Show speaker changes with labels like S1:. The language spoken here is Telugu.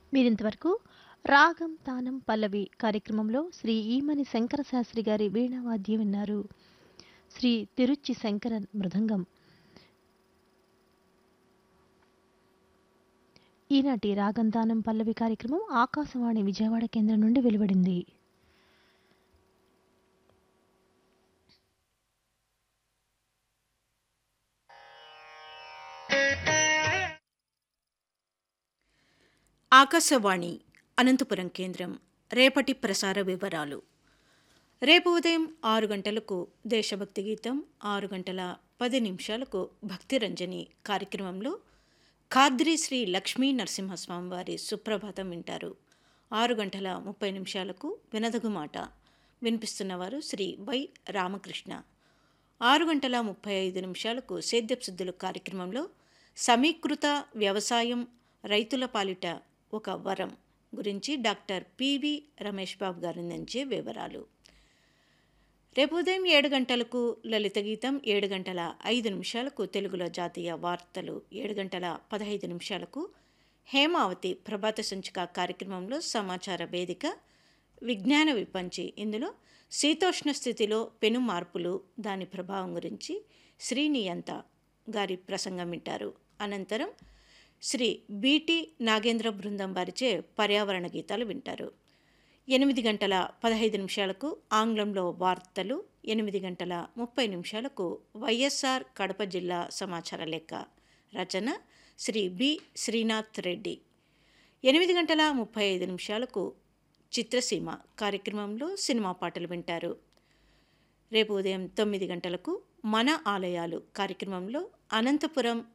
S1: మీరింతవరకు రాగం తానం పల్లవి కార్యక్రమంలో శ్రీ ఈమని శంకర శాస్త్రి గారి వీణావాద్యం విన్నారు శ్రీ తిరుచి శంకరన్ మృదంగం ఈనాటి రాగం తానం పల్లవి కార్యక్రమం ఆకాశవాణి విజయవాడ కేంద్రం నుండి వెలువడింది
S2: ఆకాశవాణి అనంతపురం కేంద్రం రేపటి ప్రసార వివరాలు రేపు ఉదయం ఆరు గంటలకు దేశభక్తి గీతం ఆరు గంటల పది నిమిషాలకు భక్తిరంజని కార్యక్రమంలో ఖాద్రి శ్రీ లక్ష్మీ నరసింహస్వామి వారి సుప్రభాతం వింటారు ఆరు గంటల ముప్పై నిమిషాలకు వినదగు మాట వినిపిస్తున్నవారు శ్రీ వై రామకృష్ణ ఆరు గంటల ముప్పై ఐదు నిమిషాలకు సేద్యశుద్ధులు కార్యక్రమంలో సమీకృత వ్యవసాయం రైతుల పాలిట ఒక వరం గురించి డాక్టర్ పివి రమేష్ బాబు గారి నుంచి వివరాలు రేపు ఉదయం ఏడు గంటలకు లలిత గీతం ఏడు గంటల ఐదు నిమిషాలకు తెలుగులో జాతీయ వార్తలు ఏడు గంటల పదహైదు నిమిషాలకు హేమావతి ప్రభాత సంచిక కార్యక్రమంలో సమాచార వేదిక విజ్ఞాన విపంచి ఇందులో శీతోష్ణ స్థితిలో పెను మార్పులు దాని ప్రభావం గురించి శ్రీనియంత గారి ప్రసంగం వింటారు అనంతరం శ్రీ బీటి నాగేంద్ర బృందం వారిచే పర్యావరణ గీతాలు వింటారు ఎనిమిది గంటల పదహైదు నిమిషాలకు ఆంగ్లంలో వార్తలు ఎనిమిది గంటల ముప్పై నిమిషాలకు వైఎస్ఆర్ కడప జిల్లా సమాచార లెక్క రచన శ్రీ బి శ్రీనాథ్ రెడ్డి ఎనిమిది గంటల ముప్పై ఐదు నిమిషాలకు చిత్రసీమ కార్యక్రమంలో సినిమా పాటలు వింటారు రేపు ఉదయం తొమ్మిది గంటలకు మన ఆలయాలు కార్యక్రమంలో అనంతపురం